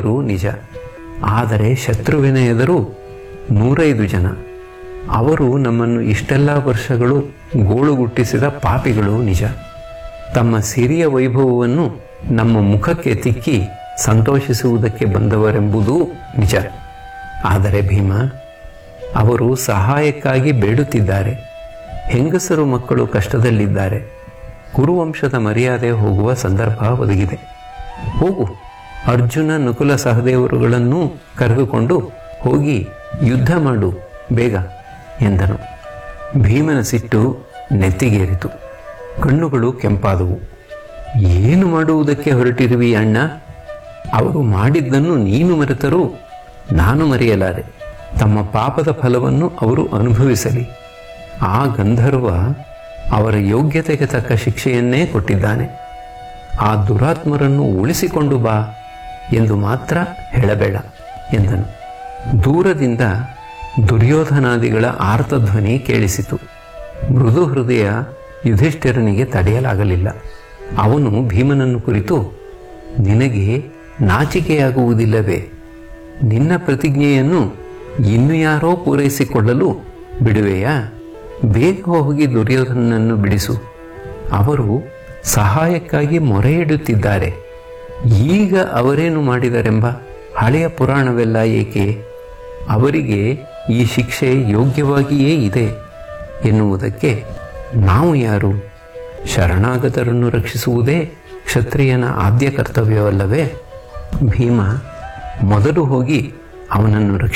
ಇಬ್ಬರು ನಿಜ ಆದರೆ ಶತ್ರುವಿನ ಎದುರು ನೂರೈದು ಜನ ಅವರು ನಮ್ಮನ್ನು ಇಷ್ಟೆಲ್ಲ ವರ್ಷಗಳು ಗೋಳುಗುಟ್ಟಿಸಿದ ಪಾಪಿಗಳು ನಿಜ ತಮ್ಮ ಸಿರಿಯ ವೈಭವವನ್ನು ನಮ್ಮ ಮುಖಕ್ಕೆ ತಿಕ್ಕಿ ಸಂತೋಷಿಸುವುದಕ್ಕೆ ಬಂದವರೆಂಬುದೂ ನಿಜ ಆದರೆ ಭೀಮ ಅವರು ಸಹಾಯಕ್ಕಾಗಿ ಬೇಡುತ್ತಿದ್ದಾರೆ ಹೆಂಗಸರು ಮಕ್ಕಳು ಕಷ್ಟದಲ್ಲಿದ್ದಾರೆ ಕುರುವಂಶದ ಮರ್ಯಾದೆ ಹೋಗುವ ಸಂದರ್ಭ ಒದಗಿದೆ ಹೋಗು ಅರ್ಜುನ ನಕುಲ ಸಹದೇವರುಗಳನ್ನೂ ಕರೆದುಕೊಂಡು ಹೋಗಿ ಯುದ್ಧ ಮಾಡು ಬೇಗ ಎಂದನು ಭೀಮನ ಸಿಟ್ಟು ನೆತ್ತಿಗೇರಿತು ಕಣ್ಣುಗಳು ಕೆಂಪಾದವು ಏನು ಮಾಡುವುದಕ್ಕೆ ಹೊರಟಿರುವಿ ಅಣ್ಣ ಅವರು ಮಾಡಿದ್ದನ್ನು ನೀನು ಮರೆತರೂ ನಾನು ಮರೆಯಲಾರೆ ತಮ್ಮ ಪಾಪದ ಫಲವನ್ನು ಅವರು ಅನುಭವಿಸಲಿ ಆ ಗಂಧರ್ವ ಅವರ ಯೋಗ್ಯತೆಗೆ ತಕ್ಕ ಶಿಕ್ಷೆಯನ್ನೇ ಕೊಟ್ಟಿದ್ದಾನೆ ಆ ದುರಾತ್ಮರನ್ನು ಉಳಿಸಿಕೊಂಡು ಬಾ ಎಂದು ಮಾತ್ರ ಹೇಳಬೇಡ ಎಂದನು ದೂರದಿಂದ ದುರ್ಯೋಧನಾದಿಗಳ ಆರ್ತಧ್ವನಿ ಕೇಳಿಸಿತು ಮೃದು ಹೃದಯ ಯುಧಿಷ್ಠಿರನಿಗೆ ತಡೆಯಲಾಗಲಿಲ್ಲ ಅವನು ಭೀಮನನ್ನು ಕುರಿತು ನಿನಗೆ ನಾಚಿಕೆಯಾಗುವುದಿಲ್ಲವೇ ನಿನ್ನ ಪ್ರತಿಜ್ಞೆಯನ್ನು ಇನ್ನು ಯಾರೋ ಪೂರೈಸಿಕೊಳ್ಳಲು ಬಿಡುವೆಯಾ ಬೇಗ ಹೋಗಿ ದುರ್ಯೋಧನನ್ನು ಬಿಡಿಸು ಅವರು ಸಹಾಯಕ್ಕಾಗಿ ಮೊರೆ ಇಡುತ್ತಿದ್ದಾರೆ ಈಗ ಅವರೇನು ಮಾಡಿದರೆಂಬ ಹಳೆಯ ಪುರಾಣವೆಲ್ಲ ಏಕೆ ಅವರಿಗೆ ಈ ಶಿಕ್ಷೆ ಯೋಗ್ಯವಾಗಿಯೇ ಇದೆ ಎನ್ನುವುದಕ್ಕೆ ನಾವು ಯಾರು ಶರಣಾಗತರನ್ನು ರಕ್ಷಿಸುವುದೇ ಕ್ಷತ್ರಿಯನ ಆದ್ಯ ಕರ್ತವ್ಯವಲ್ಲವೇ ಭೀಮ ಮೊದಲು ಹೋಗಿ ಅವನನ್ನು ರಕ್ಷಿಸಿ